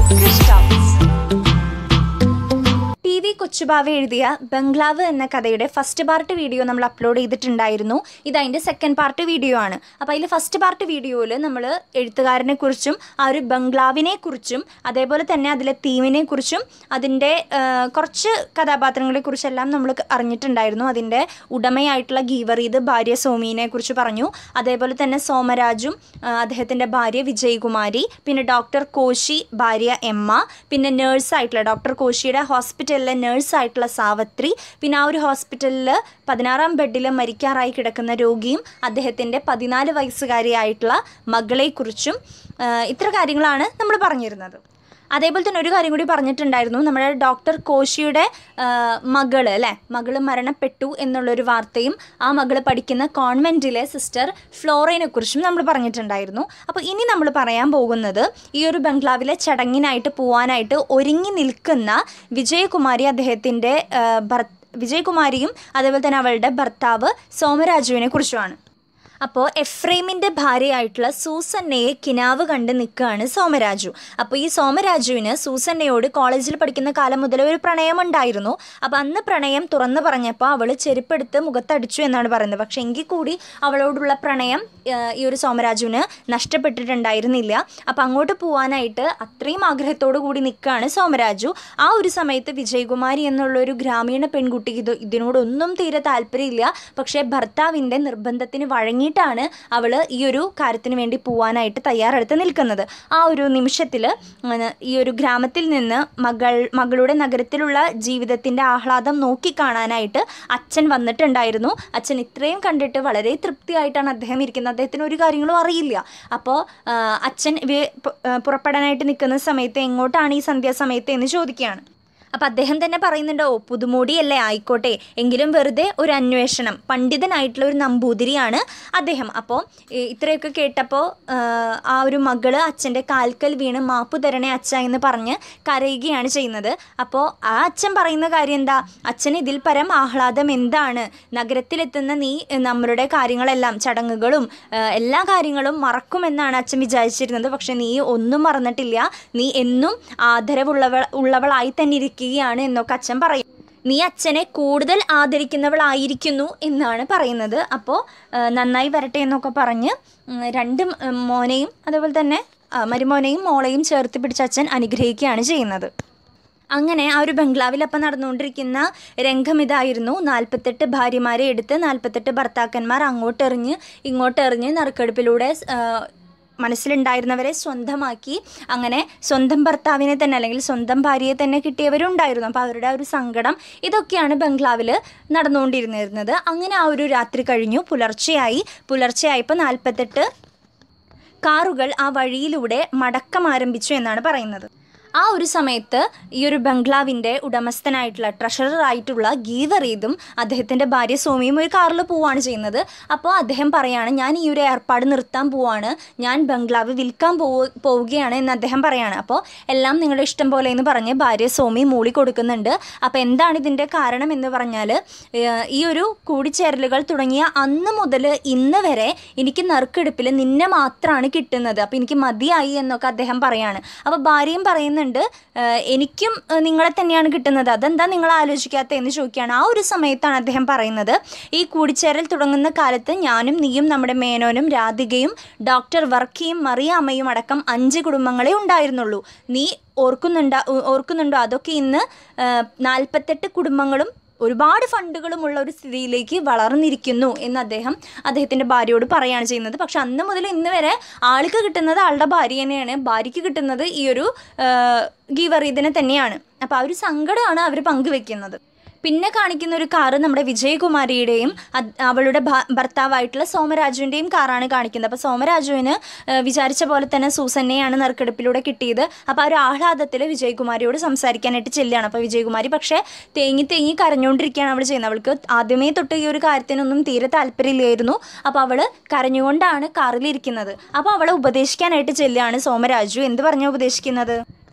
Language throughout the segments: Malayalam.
ടി വി കൊച്ചുബാവ എഴുതിയ ബംഗ്ലാവ് എന്ന കഥയുടെ ഫസ്റ്റ് പാർട്ട് വീഡിയോ നമ്മൾ അപ്ലോഡ് ചെയ്തിട്ടുണ്ടായിരുന്നു ഇത് അതിൻ്റെ സെക്കൻഡ് പാർട്ട് വീഡിയോ ആണ് അപ്പോൾ അതിൽ ഫസ്റ്റ് പാർട്ട് വീഡിയോയിൽ നമ്മൾ എഴുത്തുകാരനെ കുറിച്ചും ആ ഒരു ബംഗ്ലാവിനെ കുറിച്ചും അതേപോലെ തന്നെ അതിലെ തീമിനെ കുറിച്ചും അതിൻ്റെ ആ, കുറച്ച് കഥാപാത്രങ്ങളെ കുറിച്ചെല്ലാം നമ്മൾ അറിഞ്ഞിട്ടുണ്ടായിരുന്നു അതിൻ്റെ ഉടമയായിട്ടുള്ള ഗീവറീത് ഭാര്യ സോമീനെ കുറിച്ച് പറഞ്ഞു അതേപോലെ തന്നെ സോമരാജും ആ, അദ്ദേഹത്തിൻ്റെ ഭാര്യ വിജയകുമാരി പിന്നെ ഡോക്ടർ കോശി ഭാര്യ എമ്മ പിന്നെ നേഴ്സായിട്ടുള്ള ഡോക്ടർ കോശിയുടെ ഹോസ്പിറ്റലിലെ നേഴ്സായിട്ടുള്ള സാവത്രി പിന്നെ ആ ഒരു ഹോസ്പിറ്റലിൽ പതിനാറാം ബെഡിൽ മരിക്കാറായി കിടക്കുന്ന രോഗിയും അദ്ദേഹത്തിൻ്റെ പതിനാല് വയസ്സുകാരിയായിട്ടുള്ള മകളെക്കുറിച്ചും ആ, ഇത്ര കാര്യങ്ങളാണ് നമ്മൾ പറഞ്ഞിരുന്നത് അതേപോലെ തന്നെ ഒരു കാര്യം കൂടി പറഞ്ഞിട്ടുണ്ടായിരുന്നു നമ്മുടെ ഡോക്ടർ കോശിയുടെ ആ, മകള് അല്ലേ മകള് മരണപ്പെട്ടു എന്നുള്ളൊരു വാർത്തയും ആ മകള് പഠിക്കുന്ന കോൺവെൻറ്റിലെ സിസ്റ്റർ ഫ്ലോറയെ കുറിച്ചും നമ്മൾ പറഞ്ഞിട്ടുണ്ടായിരുന്നു അപ്പോൾ ഇനി നമ്മൾ പറയാൻ പോകുന്നത് ഈ ഒരു ബംഗ്ലാവിലെ ചടങ്ങിനായിട്ട് പോവാനായിട്ട് ഒരുങ്ങി നിൽക്കുന്ന വിജയകുമാരി അദ്ദേഹത്തിൻ്റെ ഭർ വിജയകുമാരിയും അതേപോലെ തന്നെ അവളുടെ ഭർത്താവ് സോമരാജുവിനെ കുറിച്ചുമാണ് അപ്പോൾ എഫ്രൈമിൻ്റെ ഭാര്യയായിട്ടുള്ള സൂസന്നയെ കിനാവ് കണ്ട് നിൽക്കുകയാണ് സോമരാജു അപ്പോൾ ഈ സോമരാജുവിന് സൂസന്നയോട് കോളേജിൽ പഠിക്കുന്ന കാലം മുതൽ ഒരു പ്രണയമുണ്ടായിരുന്നു അപ്പോൾ അന്ന് പ്രണയം തുറന്നു പറഞ്ഞപ്പോൾ അവൾ ചെരുപ്പെടുത്ത് മുഖത്തടിച്ചു എന്നാണ് പറയുന്നത് പക്ഷേ എങ്കിൽ കൂടി അവളോടുള്ള പ്രണയം ആ, ഈ ഒരു സോമരാജുവിന് നഷ്ടപ്പെട്ടിട്ടുണ്ടായിരുന്നില്ല അപ്പോൾ അങ്ങോട്ട് പോകാനായിട്ട് അത്രയും ആഗ്രഹത്തോടു കൂടി നിൽക്കുകയാണ് സോമരാജു ആ ഒരു സമയത്ത് വിജയകുമാരി എന്നുള്ള ഒരു ഗ്രാമീണ പെൺകുട്ടിക്ക് ഇത് ഇതിനോടൊന്നും തീരെ താല്പര്യമില്ല പക്ഷേ ഭർത്താവിൻ്റെ നിർബന്ധത്തിന് വഴങ്ങിയിട്ടാണ് അവൾ ഈ ഒരു കാര്യത്തിന് വേണ്ടി പോവാനായിട്ട് തയ്യാറെടുത്ത് നിൽക്കുന്നത് ആ ഒരു നിമിഷത്തിൽ ഈ ഒരു ഗ്രാമത്തിൽ നിന്ന് മകൾ മകളുടെ നഗരത്തിലുള്ള ജീവിതത്തിൻ്റെ ആഹ്ലാദം നോക്കിക്കാണാനായിട്ട് അച്ഛൻ വന്നിട്ടുണ്ടായിരുന്നു അച്ഛൻ ഇത്രയും കണ്ടിട്ട് വളരെ തൃപ്തിയായിട്ടാണ് അദ്ദേഹം ഇരിക്കുന്നത് അദ്ദേഹത്തിന് ഒരു കാര്യങ്ങളും അറിയില്ല അപ്പോൾ അച്ഛൻ ഇവ പുറപ്പെടാനായിട്ട് നിൽക്കുന്ന സമയത്ത് എങ്ങോട്ടാണ് ഈ സന്ധ്യാസമയത്ത് എന്ന് ചോദിക്കുകയാണ് അപ്പം അദ്ദേഹം തന്നെ പറയുന്നുണ്ട് ഓ പുതുമോടിയല്ലേ ആയിക്കോട്ടെ എങ്കിലും വെറുതെ ഒരു അന്വേഷണം പണ്ഡിതനായിട്ടുള്ള ഒരു നമ്പൂതിരിയാണ് അദ്ദേഹം അപ്പോൾ ഇത്രയൊക്കെ കേട്ടപ്പോൾ ആ ഒരു മകള് അച്ഛൻ്റെ കാൽക്കൽ വീണ് മാപ്പു തരണേ അച്ഛ എന്ന് പറഞ്ഞ് കരയുകയാണ് ചെയ്യുന്നത് അപ്പോൾ ആ അച്ഛൻ പറയുന്ന കാര്യം എന്താ അച്ഛൻ ഇതിൽ പരം ആഹ്ലാദം എന്താണ് നഗരത്തിലെത്തുന്ന നീ നമ്മളുടെ കാര്യങ്ങളെല്ലാം ചടങ്ങുകളും ആ, എല്ലാ കാര്യങ്ങളും മറക്കുമെന്നാണ് അച്ഛൻ വിചാരിച്ചിരുന്നത് പക്ഷെ നീ ഒന്നും മറന്നിട്ടില്ല നീ എന്നും ആദരവുള്ളവൾ ഉള്ളവളായി തന്നെ ഇരിക്കുകയാണ് എന്നൊക്കെ അച്ഛൻ പറയും നീ അച്ഛനെ കൂടുതൽ ആദരിക്കുന്നവളായിരിക്കുന്നു എന്നാണ് പറയുന്നത് അപ്പോൾ ആ, നന്നായി വരട്ടെ എന്നൊക്കെ പറഞ്ഞ് ഉം, രണ്ട് ഉം, മോനെയും അതേപോലെ തന്നെ ആ, മരുമോനെയും മോളെയും ചേർത്ത് പിടിച്ച് അച്ഛൻ അനുഗ്രഹിക്കുകയാണ് ചെയ്യുന്നത് അങ്ങനെ ആ ഒരു ബംഗ്ലാവിൽ അപ്പം നടന്നുകൊണ്ടിരിക്കുന്ന രംഗം ഇതായിരുന്നു നാൽപ്പത്തെട്ട് ഭാര്യമാരെ എടുത്ത് നാൽപ്പത്തെട്ട് ഭർത്താക്കന്മാർ അങ്ങോട്ടെറിഞ്ഞ് ഇങ്ങോട്ടെറിഞ്ഞ് നറുക്കെടുപ്പിലൂടെ ആ, മനസ്സിലുണ്ടായിരുന്നവരെ സ്വന്തമാക്കി അങ്ങനെ സ്വന്തം ഭർത്താവിനെ തന്നെ അല്ലെങ്കിൽ സ്വന്തം ഭാര്യയെ തന്നെ കിട്ടിയവരുണ്ടായിരുന്നു അപ്പോൾ അവരുടെ ആ ഒരു സങ്കടം ഇതൊക്കെയാണ് ബംഗ്ലാവിൽ നടന്നുകൊണ്ടിരുന്നിരുന്നത് അങ്ങനെ ആ ഒരു രാത്രി കഴിഞ്ഞു പുലർച്ചെയായി പുലർച്ചെയായപ്പോൾ നാൽപ്പത്തെട്ട് കാറുകൾ ആ വഴിയിലൂടെ മടക്കം ആരംഭിച്ചു എന്നാണ് പറയുന്നത് ആ ഒരു സമയത്ത് ഈ ഒരു ബംഗ്ലാവിൻ്റെ ഉടമസ്ഥനായിട്ടുള്ള ട്രഷറർ ആയിട്ടുള്ള ഗീവറീദും അദ്ദേഹത്തിൻ്റെ ഭാര്യ സോമിയും ഒരു കാറിൽ പോവുകയാണ് ചെയ്യുന്നത് അപ്പോൾ അദ്ദേഹം പറയാണ് ഞാൻ ഈ ഒരു ഏർപ്പാട് നിർത്താൻ പോവാണ് ഞാൻ ബംഗ്ലാവ് വിൽക്കാൻ പോവ പോവുകയാണ് എന്ന് അദ്ദേഹം പറയാണ് അപ്പോൾ എല്ലാം നിങ്ങളുടെ ഇഷ്ടം പോലെ എന്ന് പറഞ്ഞ് ഭാര്യ സോമി മൂളി കൊടുക്കുന്നുണ്ട് അപ്പോൾ എന്താണ് ഇതിൻ്റെ കാരണം എന്ന് പറഞ്ഞാൽ ഏഹ്, ഈ ഒരു കൂടിച്ചേരലുകൾ തുടങ്ങിയ അന്ന് മുതൽ ഇന്ന് വരെ എനിക്ക് നറുക്കെടുപ്പിൽ നിന്നെ മാത്രമാണ് കിട്ടുന്നത് അപ്പോൾ എനിക്ക് മതിയായി എന്നൊക്കെ അദ്ദേഹം പറയാണ് അപ്പോൾ ഭാര്യയും പറയുന്നുണ്ട് "ഏഹ്, എനിക്കും ഏഹ്, നിങ്ങളെ തന്നെയാണ് കിട്ടുന്നത് അതെന്താ നിങ്ങൾ ആലോചിക്കാത്ത എന്ന് ചോദിക്കുകയാണ് ആ ഒരു സമയത്താണ് അദ്ദേഹം പറയുന്നത് ഈ കൂടിച്ചേരൽ തുടങ്ങുന്ന കാലത്ത് ഞാനും നീയും നമ്മുടെ മേനോനും രാധികയും ഡോക്ടർ വർക്കിയും മറിയാമ്മയും അടക്കം അഞ്ച് കുടുംബങ്ങളെ ഉണ്ടായിരുന്നുള്ളൂ നീ ഓർക്കുന്നുണ്ടോ ഓർക്കുന്നുണ്ടോ അതൊക്കെ ഇന്ന് ഏഹ്, നാൽപ്പത്തെട്ട് കുടുംബങ്ങളും ഒരുപാട് ഫണ്ടുകളുമുള്ള ഒരു സ്ഥിതിയിലേക്ക് വളർന്നിരിക്കുന്നു എന്ന് അദ്ദേഹം അദ്ദേഹത്തിൻ്റെ ഭാര്യയോട് പറയുകയാണ് ചെയ്യുന്നത് പക്ഷെ അന്ന് മുതൽ ഇന്ന് വരെ ആൾക്ക് കിട്ടുന്നത് ആളുടെ ഭാര്യ തന്നെയാണ് ഭാര്യയ്ക്ക് കിട്ടുന്നത് ഈ ഒരു ഗീവറീദിനെ തന്നെയാണ് അപ്പോൾ ആ ഒരു സങ്കടമാണ് അവർ പങ്കുവെക്കുന്നത് പിന്നെ കാണിക്കുന്ന ഒരു കാറ് നമ്മുടെ വിജയകുമാരിയുടെയും അത് അവളുടെ ഭ- ഭർത്താവായിട്ടുള്ള സോമരാജുവിൻ്റെയും കാറാണ് കാണിക്കുന്നത് അപ്പോൾ സോമരാജുവിന് ആ, വിചാരിച്ച പോലെ തന്നെ സൂസന്നെയാണ് നറുക്കെടുപ്പിലൂടെ കിട്ടിയത് അപ്പോൾ ആ ഒരു ആഹ്ലാദത്തിൽ വിജയകുമാരിയോട് സംസാരിക്കാനായിട്ട് ചെല്ലുകയാണ് അപ്പോൾ വിജയകുമാരി പക്ഷേ തേങ്ങി തേങ്ങി കരഞ്ഞുകൊണ്ടിരിക്കുകയാണ് അവൾ ചെയ്യുന്നത് അവൾക്ക് ആദ്യമേ തൊട്ട് ഈ ഒരു കാര്യത്തിനൊന്നും തീരെ താല്പര്യമില്ലായിരുന്നു അപ്പോൾ അവൾ കരഞ്ഞുകൊണ്ടാണ് കാറിലിരിക്കുന്നത് അപ്പോൾ അവളെ ഉപദേശിക്കാനായിട്ട് ചെല്ലുകയാണ് സോമരാജു എന്ത് പറഞ്ഞാൽ ഉപദേശിക്കുന്നത്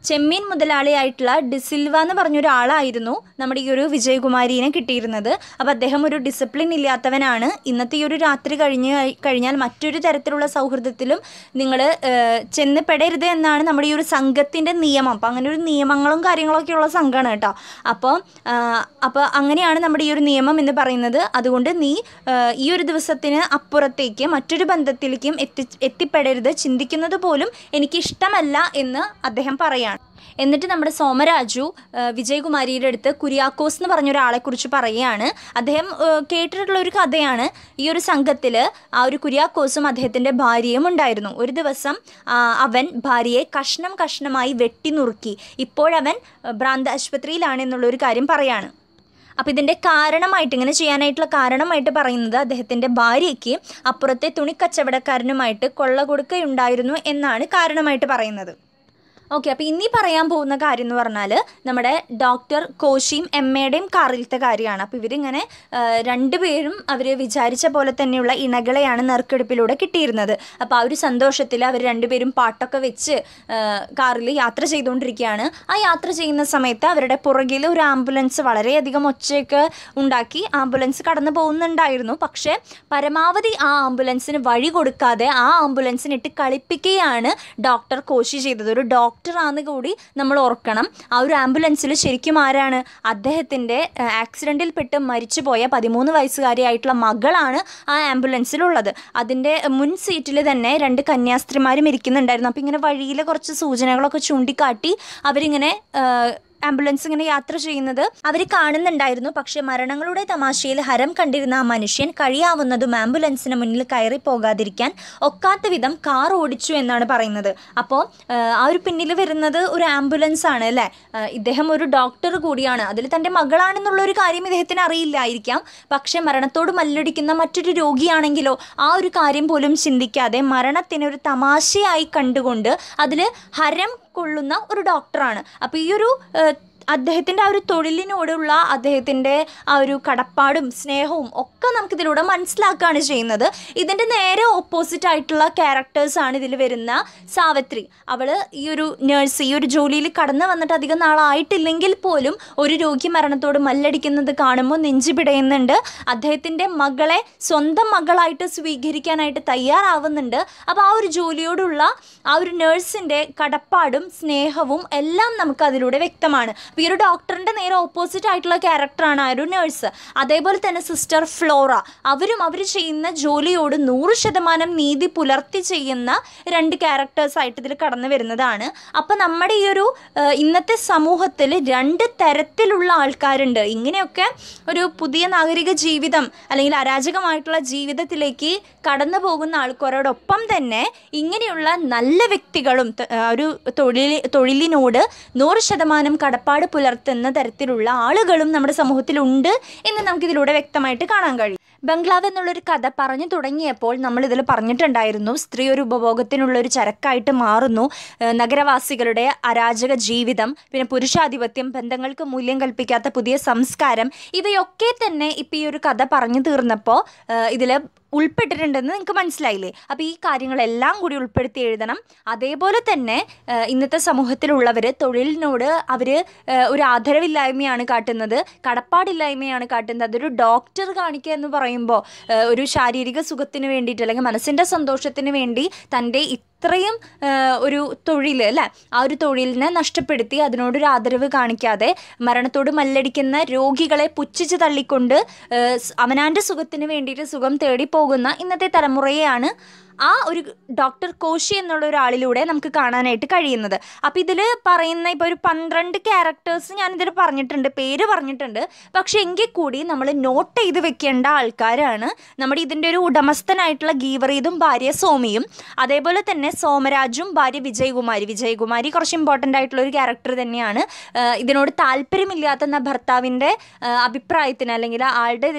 ചെമ്മീൻ മുതലാളിയായിട്ടുള്ള ഡിസിൽവ എന്ന് പറഞ്ഞൊരാളായിരുന്നു നമ്മുടെ ഈ ഒരു വിജയകുമാരീനെ കിട്ടിയിരുന്നത് അപ്പോൾ അദ്ദേഹം ഒരു ഡിസിപ്ലിൻ ഇല്ലാത്തവനാണ് ഇന്നത്തെ ഈ ഒരു രാത്രി കഴിഞ്ഞ് കഴി- കഴിഞ്ഞാൽ മറ്റൊരു തരത്തിലുള്ള സൗഹൃദത്തിലും നിങ്ങൾ ചെന്ന് പെടരുത് എന്നാണ് നമ്മുടെ ഈ ഒരു സംഘത്തിൻ്റെ നിയമം അപ്പോൾ അങ്ങനെ ഒരു നിയമങ്ങളും കാര്യങ്ങളൊക്കെ ഉള്ള സംഘമാണ് കേട്ടോ അപ്പോൾ അപ്പോൾ അങ്ങനെയാണ് നമ്മുടെ ഈ ഒരു നിയമം എന്ന് പറയുന്നത് അതുകൊണ്ട് നീ ആ, ഈ ഒരു ദിവസത്തിന് അപ്പുറത്തേക്ക് മറ്റൊരു ബന്ധത്തിലേക്കും എത്തി എത്തിപ്പെടരുത് ചിന്തിക്കുന്നത് പോലും എനിക്കിഷ്ടമല്ല എന്ന് അദ്ദേഹം പറയാണ് എന്നിട്ട് നമ്മുടെ സോമരാജു ആ, വിജയകുമാരിയുടെ അടുത്ത് കുര്യാക്കോസ് എന്ന് പറഞ്ഞ ഒരാളെക്കുറിച്ച് പറയുകയാണ് അദ്ദേഹം ആ, കേട്ടിട്ടുള്ള ഒരു കഥയാണ് ഈ ഒരു സംഘത്തിൽ ആ ഒരു കുര്യാക്കോസും അദ്ദേഹത്തിൻ്റെ ഭാര്യയും ഉണ്ടായിരുന്നു ഒരു ദിവസം ആ, അവൻ ഭാര്യയെ കഷ്ണം കഷ്ണമായി വെട്ടി നുറുക്കി ഇപ്പോഴവൻ ആ, ഭ്രാന്ത ആശുപത്രിയിലാണ് എന്നുള്ള ഒരു കാര്യം പറയാണ് അപ്പോൾ ഇതിൻ്റെ കാരണമായിട്ട് ഇങ്ങനെ ചെയ്യാനായിട്ടുള്ള കാരണമായിട്ട് പറയുന്നത് അദ്ദേഹത്തിൻ്റെ ഭാര്യയ്ക്ക് അപ്പുറത്തെ തുണിക്കച്ചവടക്കാരനുമായിട്ട് കൊള്ള കൊടുക്കുകയുണ്ടായിരുന്നു എന്നാണ് കാരണമായിട്ട് പറയുന്നത് ഓക്കെ അപ്പോൾ ഇനി പറയാൻ പോകുന്ന കാര്യം എന്ന് പറഞ്ഞാൽ നമ്മുടെ ഡോക്ടർ കോശിയും എമ്മയുടെയും കാറിലത്തെ കാര്യമാണ് അപ്പോൾ ഇവരിങ്ങനെ ആ, രണ്ടുപേരും അവർ വിചാരിച്ച പോലെ തന്നെയുള്ള ഇണകളെയാണ് നറുക്കെടുപ്പിലൂടെ കിട്ടിയിരുന്നത് അപ്പോൾ ആ ഒരു സന്തോഷത്തിൽ അവർ രണ്ടുപേരും പാട്ടൊക്കെ വെച്ച് കാറിൽ യാത്ര ചെയ്തുകൊണ്ടിരിക്കുകയാണ് ആ യാത്ര ചെയ്യുന്ന സമയത്ത് അവരുടെ പുറകിൽ ഒരു ആംബുലൻസ് വളരെയധികം ഒച്ചയൊക്കെ ഉണ്ടാക്കി ആംബുലൻസ് കടന്നു പോകുന്നുണ്ടായിരുന്നു പക്ഷേ പരമാവധി ആ ആംബുലൻസിന് വഴി കൊടുക്കാതെ ആ ആംബുലൻസിനിട്ട് കളിപ്പിക്കുകയാണ് ഡോക്ടർ കോശി ചെയ്തത് ഒരു ഡോക്ടർ ആണെന്ന് കൂടി നമ്മൾ ഓർക്കണം ആ ഒരു ആംബുലൻസിൽ ശരിക്കും ആരാണ് അദ്ദേഹത്തിൻ്റെ ആക്സിഡൻറ്റിൽ പെട്ട് മരിച്ചുപോയ പതിമൂന്ന് വയസ്സുകാരിയായിട്ടുള്ള മകളാണ് ആ ആംബുലൻസിലുള്ളത് അതിൻ്റെ മുൻ സീറ്റിൽ തന്നെ രണ്ട് കന്യാസ്ത്രീമാരും ഇരിക്കുന്നുണ്ടായിരുന്നു അപ്പോൾ ഇങ്ങനെ വഴിയിലെ കുറച്ച് സൂചനകളൊക്കെ ചൂണ്ടിക്കാട്ടി അവരിങ്ങനെ ആ, ആംബുലൻസ് ഇങ്ങനെ യാത്ര ചെയ്യുന്നത് അവർ കാണുന്നുണ്ടായിരുന്നു പക്ഷേ മരണങ്ങളുടെ തമാശയിൽ ഹരം കണ്ടിരുന്ന ആ മനുഷ്യൻ കഴിയാവുന്നതും ആംബുലൻസിന് മുന്നിൽ കയറി പോകാതിരിക്കാൻ ഒക്കാത്ത വിധം കാർ ഓടിച്ചു എന്നാണ് പറയുന്നത് അപ്പോൾ ആ ഒരു പിന്നിൽ വരുന്നത് ഒരു ആംബുലൻസ് ആണ് അല്ലേ ആ, ഇദ്ദേഹം ഒരു ഡോക്ടർ കൂടിയാണ് അതിൽ തൻ്റെ മകളാണെന്നുള്ള ഒരു കാര്യം ഇദ്ദേഹത്തിന് അറിയില്ലായിരിക്കാം പക്ഷേ മരണത്തോട് മല്ലടിക്കുന്ന മറ്റൊരു രോഗിയാണെങ്കിലോ ആ ഒരു കാര്യം പോലും ചിന്തിക്കാതെ മരണത്തിന് ഒരു തമാശയായി കണ്ടുകൊണ്ട് അതിൽ ഹരം കൊള്ളുന്ന ഒരു ഡോക്ടറാണ് അപ്പോൾ ഈ ഒരു ഏഹ്, അദ്ദേഹത്തിൻ്റെ ആ ഒരു തൊഴിലിനോടുള്ള അദ്ദേഹത്തിൻ്റെ ആ ഒരു കടപ്പാടും സ്നേഹവും ഒക്കെ നമുക്കിതിലൂടെ മനസ്സിലാക്കുകയാണ് ചെയ്യുന്നത് ഇതിൻ്റെ നേരെ ഓപ്പോസിറ്റ് ആയിട്ടുള്ള ക്യാരക്ടേഴ്സാണ് ഇതിൽ വരുന്ന സാവിത്രി അവൾ ഈ ഒരു നേഴ്സ് ഈ ഒരു ജോലിയിൽ കടന്നു വന്നിട്ട് അധികം നാളായിട്ടില്ലെങ്കിൽ പോലും ഒരു രോഗി മരണത്തോട് മല്ലടിക്കുന്നത് കാണുമ്പോൾ നെഞ്ചു പിടയുന്നുണ്ട് അദ്ദേഹത്തിൻ്റെ മകളെ സ്വന്തം മകളായിട്ട് സ്വീകരിക്കാനായിട്ട് തയ്യാറാവുന്നുണ്ട് അപ്പോൾ ആ ഒരു ജോലിയോടുള്ള ആ ഒരു നേഴ്സിൻ്റെ കടപ്പാടും സ്നേഹവും എല്ലാം നമുക്ക് അതിലൂടെ വ്യക്തമാണ് അപ്പോൾ ഈ ഒരു ഡോക്ടറിൻ്റെ നേരെ ഓപ്പോസിറ്റ് ആയിട്ടുള്ള ക്യാരക്ടറാണ് ആ ഒരു നേഴ്സ് അതേപോലെ തന്നെ സിസ്റ്റർ ഫ്ലോറ അവരും അവർ ചെയ്യുന്ന ജോലിയോട് നൂറ് ശതമാനം നീതി പുലർത്തി ചെയ്യുന്ന രണ്ട് ക്യാരക്ടേഴ്സ് ആയിട്ട് ഇതിൽ കടന്നു വരുന്നതാണ് അപ്പോൾ നമ്മുടെ ഈ ഒരു ഏഹ്, ഇന്നത്തെ സമൂഹത്തിൽ രണ്ട് തരത്തിലുള്ള ആൾക്കാരുണ്ട് ഇങ്ങനെയൊക്കെ ഒരു പുതിയ നാഗരിക ജീവിതം അല്ലെങ്കിൽ അരാജകമായിട്ടുള്ള ജീവിതത്തിലേക്ക് കടന്നു പോകുന്ന ആൾക്കാരോടൊപ്പം തന്നെ ഇങ്ങനെയുള്ള നല്ല വ്യക്തികളും ത- ആ ഒരു തൊഴിൽ തൊഴിലിനോട് നൂറ് ശതമാനം കടപ്പാട് പുലർത്തുന്ന തരത്തിലുള്ള ആളുകളും നമ്മുടെ സമൂഹത്തിലുണ്ട് എന്ന് നമുക്കിതിലൂടെ വ്യക്തമായിട്ട് കാണാൻ കഴിയും ബംഗ്ലാവ് എന്നുള്ളൊരു കഥ പറഞ്ഞു തുടങ്ങിയപ്പോൾ നമ്മൾ ഇതിൽ പറഞ്ഞിട്ടുണ്ടായിരുന്നു സ്ത്രീ ഒരു ഉപഭോഗത്തിനുള്ള ഒരു ചരക്കായിട്ട് മാറുന്നു ഏഹ് നഗരവാസികളുടെ അരാജക ജീവിതം പിന്നെ പുരുഷാധിപത്യം ബന്ധങ്ങൾക്ക് മൂല്യം കൽപ്പിക്കാത്ത പുതിയ സംസ്കാരം ഇവയൊക്കെ തന്നെ ഇപ്പം ഈ ഒരു കഥ പറഞ്ഞു തീർന്നപ്പോൾ ഇതിൽ ഉൾപ്പെട്ടിട്ടുണ്ടെന്ന് നിങ്ങൾക്ക് മനസ്സിലായില്ലേ അപ്പോൾ ഈ കാര്യങ്ങളെല്ലാം കൂടി ഉൾപ്പെടുത്തി എഴുതണം അതേപോലെ തന്നെ ഏഹ് ഇന്നത്തെ സമൂഹത്തിലുള്ളവർ തൊഴിലിനോട് അവർ ഒരു ആദരവില്ലായ്മയാണ് കാട്ടുന്നത് കടപ്പാടില്ലായ്മയാണ് കാട്ടുന്നത് അതൊരു ഡോക്ടർ കാണിക്കുക എന്ന് പറയുമ്പോൾ ഏഹ് ഒരു ശാരീരിക സുഖത്തിന് വേണ്ടിയിട്ട് അല്ലെങ്കിൽ മനസ്സിൻ്റെ സന്തോഷത്തിന് വേണ്ടി തൻ്റെ ഇത്രയും ഏഹ് ഒരു തൊഴിൽ അല്ലേ ആ ഒരു തൊഴിലിനെ നഷ്ടപ്പെടുത്തി അതിനോടൊരു ആദരവ് കാണിക്കാതെ മരണത്തോട് മല്ലടിക്കുന്ന രോഗികളെ പുച്ഛിച്ച് തള്ളിക്കൊണ്ട് ഏഹ് സ് അവനാൻ്റെ സുഖത്തിന് വേണ്ടിയിട്ട് സുഖം തേടി പോകുന്ന ഇന്നത്തെ തലമുറയെയാണ് ആ ഒരു ഡോക്ടർ കോശി എന്നുള്ള ഒരാളിലൂടെ നമുക്ക് കാണാനായിട്ട് കഴിയുന്നത് അപ്പോൾ ഇതിൽ പറയുന്ന ഇപ്പോൾ ഒരു പന്ത്രണ്ട് ക്യാരക്ടേഴ്സ് ഞാനിതിൽ പറഞ്ഞിട്ടുണ്ട് പേര് പറഞ്ഞിട്ടുണ്ട് പക്ഷേ എങ്കിൽ കൂടി നമ്മൾ നോട്ട് ചെയ്ത് വെക്കേണ്ട ആൾക്കാരാണ് നമ്മുടെ ഇതിൻ്റെ ഒരു ഉടമസ്ഥനായിട്ടുള്ള ഗീവറീതും ഭാര്യ സോമിയും അതേപോലെ തന്നെ സോമരാജും ഭാര്യ വിജയകുമാരി വിജയകുമാരി കുറച്ച് ഇമ്പോർട്ടൻ്റ് ആയിട്ടുള്ള ഒരു ക്യാരക്ടർ തന്നെയാണ് ആഹ് ഇതിനോട് താല്പര്യമില്ലാത്ത ഭർത്താവിൻ്റെ ആഹ് അഭിപ്രായത്തിന് അല്ലെങ്കിൽ ആളുടെ ഇതിന്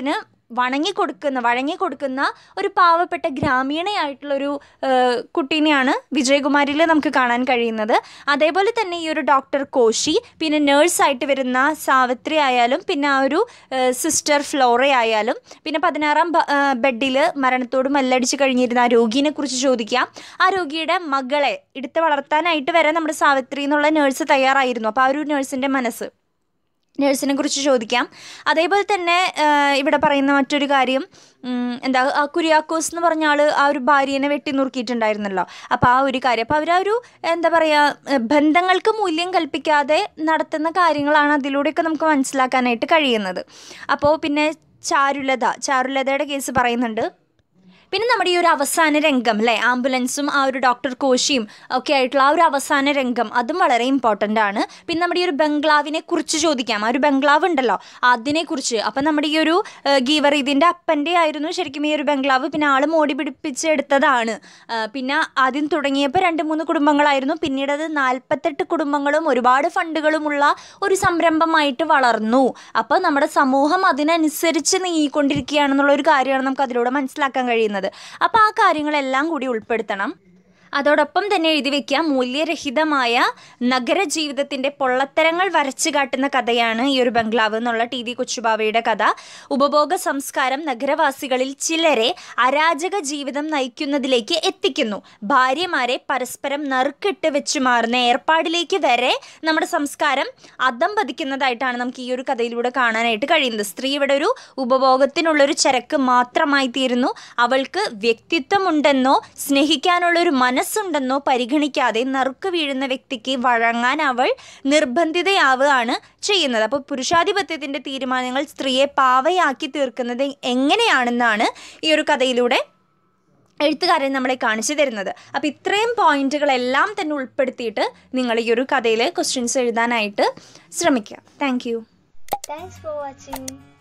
വണങ്ങിക്കൊടുക്കുന്ന വഴങ്ങിക്കൊടുക്കുന്ന ഒരു പാവപ്പെട്ട ഗ്രാമീണയായിട്ടുള്ളൊരു ഏഹ്, കുട്ടീനെയാണ് വിജയകുമാരിൽ നമുക്ക് കാണാൻ കഴിയുന്നത് അതേപോലെ തന്നെ ഈ ഒരു ഡോക്ടർ കോശി പിന്നെ നേഴ്സായിട്ട് വരുന്ന സാവിത്രി ആയാലും പിന്നെ ആ ഒരു സിസ്റ്റർ ഫ്ലോറ ആയാലും പിന്നെ പതിനാറാം ബെഡിൽ മരണത്തോട് മല്ലടിച്ച് കഴിഞ്ഞിരുന്ന ആ രോഗീനെ കുറിച്ച് ചോദിക്കാം ആ രോഗിയുടെ മകളെ എടുത്ത് വളർത്താനായിട്ട് വരെ നമ്മുടെ സാവിത്രി എന്നുള്ള നേഴ്സ് തയ്യാറായിരുന്നു അപ്പോൾ ആ ഒരു നേഴ്സിൻ്റെ മനസ്സ് നേഴ്സിനെ കുറിച്ച് ചോദിക്കാം അതേപോലെ തന്നെ ആ, ഇവിടെ പറയുന്ന മറ്റൊരു കാര്യം ഉം, എന്താ ആ കുര്യാക്കോസ് എന്ന് പറഞ്ഞ ആൾ ആ ഒരു ഭാര്യനെ വെട്ടി നുറുക്കിയിട്ടുണ്ടായിരുന്നല്ലോ അപ്പോൾ ആ ഒരു കാര്യം അപ്പോൾ അവർ ആ ഒരു എന്താ പറയുക ബന്ധങ്ങൾക്ക് മൂല്യം കൽപ്പിക്കാതെ നടത്തുന്ന കാര്യങ്ങളാണ് അതിലൂടെയൊക്കെ നമുക്ക് മനസ്സിലാക്കാനായിട്ട് കഴിയുന്നത് അപ്പോൾ പിന്നെ ചാരുലത ചാരുലതയുടെ കേസ് പറയുന്നുണ്ട് പിന്നെ നമ്മുടെ ഈ ഒരു അവസാന രംഗം അല്ലേ ആംബുലൻസും ആ ഒരു ഡോക്ടർ കോശിയും ഒക്കെ ആയിട്ടുള്ള ആ ഒരു അവസാന രംഗം അതും വളരെ ഇമ്പോർട്ടൻ്റ് ആണ് പിന്നെ നമ്മുടെ ഈ ഒരു ബംഗ്ലാവിനെ കുറിച്ച് ചോദിക്കാം ആ ഒരു ബംഗ്ലാവ് ഉണ്ടല്ലോ അതിനെക്കുറിച്ച് അപ്പം നമ്മുടെ ഈ ഒരു ഏഹ്, ഗീവർ ഇതിൻ്റെ അപ്പൻ്റെ ആയിരുന്നു ശരിക്കും ഈ ഒരു ബംഗ്ലാവ് പിന്നെ ആൾ മോടി പിടിപ്പിച്ചെടുത്തതാണ് ആ, പിന്നെ ആദ്യം തുടങ്ങിയപ്പോൾ രണ്ട് മൂന്ന് കുടുംബങ്ങളായിരുന്നു പിന്നീട് അത് നാൽപ്പത്തെട്ട് കുടുംബങ്ങളും ഒരുപാട് ഫണ്ടുകളുമുള്ള ഒരു സംരംഭമായിട്ട് വളർന്നു അപ്പോൾ നമ്മുടെ സമൂഹം അതിനനുസരിച്ച് നീങ്ങിക്കൊണ്ടിരിക്കുകയാണെന്നുള്ള ഒരു കാര്യമാണ് നമുക്ക് അതിലൂടെ മനസ്സിലാക്കാൻ കഴിയുന്നത് അപ്പോൾ ആ കാര്യങ്ങളെല്ലാം കൂടി ഉൾപ്പെടുത്തണം അതോടൊപ്പം തന്നെ എഴുതി വയ്ക്കുക മൂല്യരഹിതമായ നഗരജീവിതത്തിൻ്റെ പൊള്ളത്തരങ്ങൾ വരച്ചു കാട്ടുന്ന കഥയാണ് ഈ ഒരു ബംഗ്ലാവ് എന്നുള്ള ടി വി കൊച്ചുബാവയുടെ കഥ ഉപഭോഗ സംസ്കാരം നഗരവാസികളിൽ ചിലരെ അരാജക ജീവിതം നയിക്കുന്നതിലേക്ക് എത്തിക്കുന്നു ഭാര്യമാരെ പരസ്പരം നറുക്കിട്ട് വെച്ച് മാറുന്ന ഏർപ്പാടിലേക്ക് വരെ നമ്മുടെ സംസ്കാരം അധം പതിക്കുന്നതായിട്ടാണ് നമുക്ക് ഈ ഒരു കഥയിലൂടെ കാണാനായിട്ട് കഴിയുന്നത് സ്ത്രീ ഇവിടെ ഒരു ഉപഭോഗത്തിനുള്ളൊരു ചരക്ക് മാത്രമായി തീരുന്നു അവൾക്ക് വ്യക്തിത്വമുണ്ടെന്നോ സ്നേഹിക്കാനുള്ളൊരു മനസ്സുണ്ടെന്നോ പരിഗണിക്കാതെ നറുക്ക് വീഴുന്ന വ്യക്തിക്ക് വഴങ്ങാൻ അവൾ നിർബന്ധിതയാവുകയാണ് ചെയ്യുന്നത് അപ്പോൾ പുരുഷാധിപത്യത്തിൻ്റെ തീരുമാനങ്ങൾ സ്ത്രീയെ പാവയാക്കി തീർക്കുന്നത് എങ്ങനെയാണെന്നാണ് ഈ ഒരു കഥയിലൂടെ എഴുത്തുകാരൻ നമ്മളെ കാണിച്ചു തരുന്നത് അപ്പോൾ ഇത്രയും പോയിന്റുകളെല്ലാം തന്നെ ഉൾപ്പെടുത്തിയിട്ട് നിങ്ങൾ ഈ ഒരു കഥയിൽ ക്വസ്റ്റ്യൻസ് എഴുതാനായിട്ട് ശ്രമിക്കുക thank you Thanks for watching.